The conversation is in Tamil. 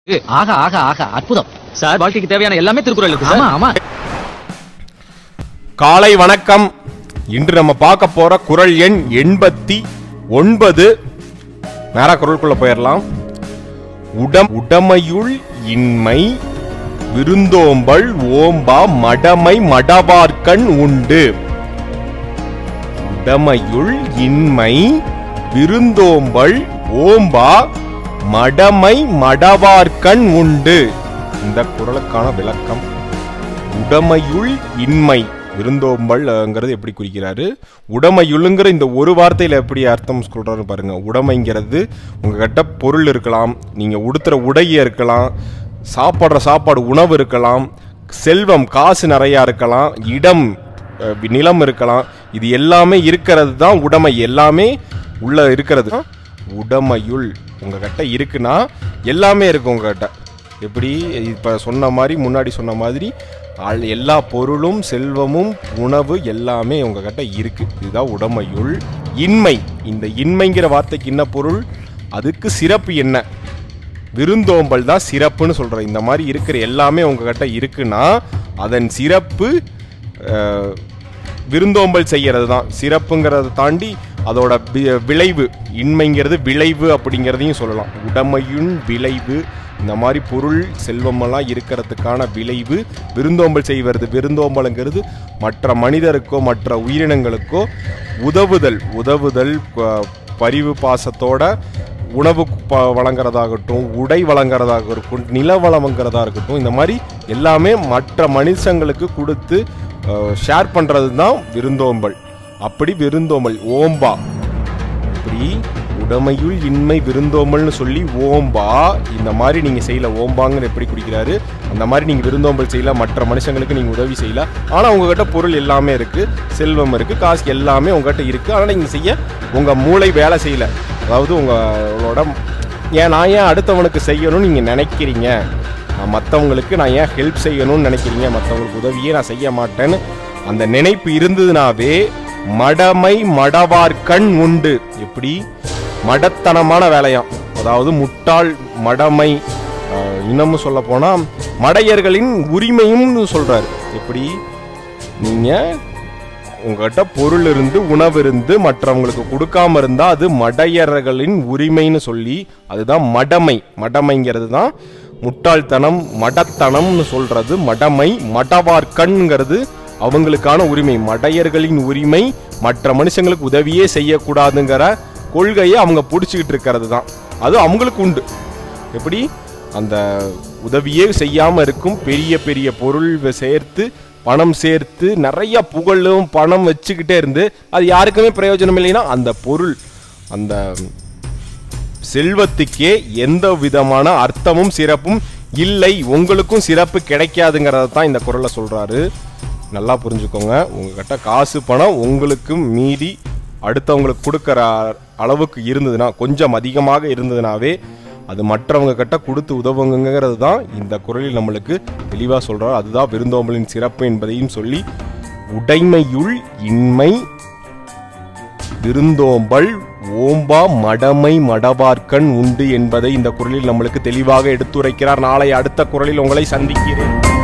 ஆக ஆக ஆக அற்புதம் சார் வாழ்க்கைக்கு தேவையான எல்லாமே திருக்குறள் இருக்கு ஆமா சார் ஆமா காலை வணக்கம் இன்று நம்ம பார்க்க போற குறள் எண் எண்பத்தி ஒன்பது நேரா குரலுக்குள்ள போயிடலாம் உடம் உடமையுள் இன்மை விருந்தோம்பல் ஓம்பா மடமை மடவார்க்கண் உண்டு உடமையுள் இன்மை விருந்தோம்பல் ஓம்பா மடமை மடவார்க்கண் உண்டு இந்த குறளுக்கான விளக்கம் உடமையுள் இன்மை விருந்தோம்பல்ங்கிறது எப்படி குறிக்கிறாரு உடமையுள்ங்கிற இந்த ஒரு வார்த்தையில எப்படி அர்த்தம் சொல்றாரு பாருங்க உடமைங்கிறது உங்ககிட்ட பொருள் இருக்கலாம் நீங்க உடுத்துற உடையே இருக்கலாம் சாப்பிட்ற சாப்பாடு உணவு இருக்கலாம் செல்வம் காசு நிறையா இருக்கலாம் இடம் அஹ், நிலம் இருக்கலாம் இது எல்லாமே இருக்கிறது தான் உடைமை எல்லாமே உள்ள இருக்கிறது உடமையுள் உங்ககிட்ட இருக்குன்னா எல்லாமே இருக்கு உங்ககிட்ட எப்படி இப்போ சொன்ன மாதிரி முன்னாடி சொன்ன மாதிரி ஆள் எல்லா பொருளும் செல்வமும் உணவு எல்லாமே உங்ககிட்ட இருக்கு இதுதான் உடமையுள் இன்மை இந்த இன்மைங்கிற வார்த்தைக்கு என்ன பொருள் அதுக்கு சிறப்பு என்ன விருந்தோம்பல் தான் சிறப்புன்னு சொல்கிறேன் இந்த மாதிரி இருக்கிற எல்லாமே உங்ககிட்ட இருக்குன்னா அதன் சிறப்பு அஹ், விருந்தோம்பல் செய்கிறது தான் சிறப்புங்கிறத தாண்டி அதோட வி- விளைவு இன்மைங்கிறது விளைவு அப்படிங்கிறதையும் சொல்லலாம் உடமையின் விளைவு இந்த மாதிரி பொருள் செல்வமெல்லாம் இருக்கிறதுக்கான விளைவு விருந்தோம்பல் செய்வது விருந்தோம்பலுங்கிறது மற்ற மனிதருக்கோ மற்ற உயிரினங்களுக்கோ உதவுதல் உதவுதல் ப- பரிவு பாசத்தோட உணவு ப- வழங்குறதாகட்டும் உடை வழங்குறதாக இருக்கும் நில வழங்குறதா இருக்கட்டும் இந்த மாதிரி எல்லாமே மற்ற மனுஷங்களுக்கு கொடுத்து ஷேர் பண்ணுறது தான் விருந்தோம்பல் அப்படி விருந்தோம்பல் ஓம்பா இப்படி உடமையுள் இன்மை விருந்தோம்பல்னு சொல்லி ஓம்பா இந்த மாதிரி நீங்கள் செய்யல ஓம்பாங்கன்னு எப்படி குடிக்கிறாரு அந்த மாதிரி நீங்கள் விருந்தோம்பல் செய்யல மற்ற மனுஷங்களுக்கு நீங்கள் உதவி செய்யல ஆனால் உங்ககிட்ட பொருள் எல்லாமே இருக்குது செல்வம் இருக்குது காசு எல்லாமே உங்ககிட்ட இருக்குது ஆனால் நீங்கள் செய்ய உங்கள் மூளை வேலை செய்யல அதாவது உங்களோட ஏன் நான் ஏன் அடுத்தவனுக்கு செய்யணும்னு நீங்கள் நினைக்கிறீங்க நான் மற்றவங்களுக்கு நான் ஏன் ஹெல்ப் செய்யணும்னு நினைக்கிறீங்க மற்றவங்களுக்கு உதவியே நான் செய்ய மாட்டேன்னு அந்த நினைப்பு இருந்ததுனாவே மடமை மடவார்கண் உண்டு எப்படி மடத்தனமான வேலையாம் அதாவது முட்டாள் மடமை ஆஹ், இன்னமும் சொல்ல போனா மடையர்களின் உரிமையும் சொல்றாரு எப்படி நீங்க உங்ககிட்ட பொருள் இருந்து உணவு இருந்து மற்றவங்களுக்கு கொடுக்காம இருந்தா அது மடையர்களின் உரிமைன்னு சொல்லி அதுதான் மடமை மடமைங்கிறது தான் முட்டாள்தனம் மடத்தனம்னு சொல்றது மடமை மடவார்கண்ங்கிறது அவங்களுக்கான உரிமை மடையர்களின் உரிமை மற்ற மனுஷங்களுக்கு உதவியே செய்யக்கூடாதுங்கிற கொள்கையை அவங்க பிடிச்சிக்கிட்டு இருக்கிறது தான் அது அவங்களுக்கு உண்டு எப்படி அந்த உதவியே செய்யாம இருக்கும் பெரிய பெரிய பொருள் வ- சேர்த்து பணம் சேர்த்து நிறைய புகழும் பணம் வச்சுக்கிட்டே இருந்து அது யாருக்குமே பிரயோஜனம் இல்லைன்னா அந்த பொருள் அந்த செல்வத்துக்கே எந்த விதமான அர்த்தமும் சிறப்பும் இல்லை உங்களுக்கும் சிறப்பு கிடைக்காதுங்கிறத தான் இந்த குரலை சொல்றாரு நல்லா புரிஞ்சுக்கோங்க உங்ககிட்ட காசு பணம் உங்களுக்கு மீதி அடுத்தவங்களுக்கு கொடுக்குற அளவுக்கு இருந்ததுன்னா கொஞ்சம் அதிகமாக இருந்ததுனாவே அது மற்றவங்க கிட்ட கொடுத்து உதவுங்கிறது தான் இந்த குரலில் நம்மளுக்கு தெளிவாக சொல்றாரு அதுதான் விருந்தோம்பலின் சிறப்பு என்பதையும் சொல்லி உடைமையுள் இன்மை விருந்தோம்பல் ஓம்பா மடமை மடவார்க்கண் உண்டு என்பதை இந்த குரலில் நம்மளுக்கு தெளிவாக எடுத்துரைக்கிறார் நாளை அடுத்த குரலில் உங்களை சந்திக்கிறேன்